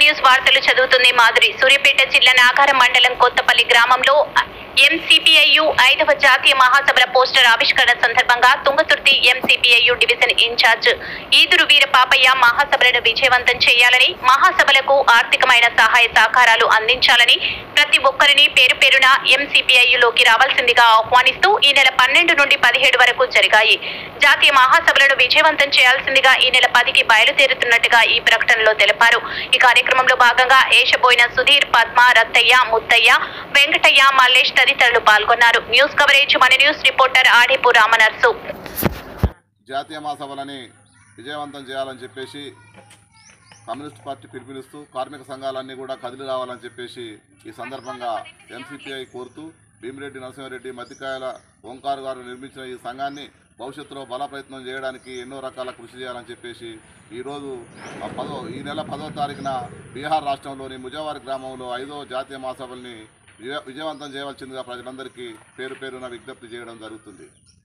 news వార్తలు చదువుతుంది మాధురి సూర్యాపేట జిల్లా నాగారం మండలం కొత్తపల్లి గ్రామంలో ఎంసీపీఐయు ఐదవ జాతీయ మహాసభల పోస్టర్ ఆవిష్కరణ సందర్భంగా తుంగతుర్తి ఎంసీపీఐయు డివిజన్ ఇన్ఛార్జ్ ఈదురు వీర పాపయ్య మహాసభలను విజయవంతం చేయాలని మహాసభలకు ఆర్థికమైన సహాయ సహకారాలు అందించాలని ప్రతి ఒక్కరిని పేరు పేరున ఎంసీపీఐయులోకి రావాల్సిందిగా ఆహ్వానిస్తూ ఈ నెల పన్నెండు నుండి పదిహేడు వరకు జరిగాయి జాతీయ మహాసభలను విజయవంతం చేయాల్సిందిగా ఈ నెల పదికి బయలుదేరుతున్నట్టుగా ఈ ప్రకటనలో తెలిపారు ఈ కార్యక్రమంలో భాగంగా ఏషబోయిన సుధీర్ పద్మ రత్తయ్య ముత్తయ్య వెంకటయ్య మల్లేష్ తదితరులు పాల్గొన్నారు న్యూస్ కవరేజ్ మన న్యూస్ రిపోర్టర్ ఆడిపు రామనర్సు జాతీయ మహాసభలని విజయవంతం చేయాలని చెప్పేసి కమ్యూనిస్ట్ పార్టీ పిలుపునిస్తూ కార్మిక సంఘాలన్నీ కూడా కదిలి రావాలని చెప్పేసి ఈ సందర్భంగా ఎంసీపీఐ కోరుతూ భీమిరెడ్డి నరసింహారెడ్డి మధ్యకాయల ఓంకార్ గారు నిర్మించిన ఈ సంఘాన్ని భవిష్యత్తులో బల ప్రయత్నం చేయడానికి ఎన్నో రకాల కృషి చేయాలని చెప్పేసి ఈరోజు ఆ పదో ఈ నెల పదో తారీఖున బీహార్ రాష్ట్రంలోని ముజావారి గ్రామంలో ఐదో జాతీయ మహాసభల్ని విజయ విజయవంతం చేయవలసిందిగా ప్రజలందరికీ పేరు పేరున విజ్ఞప్తి చేయడం జరుగుతుంది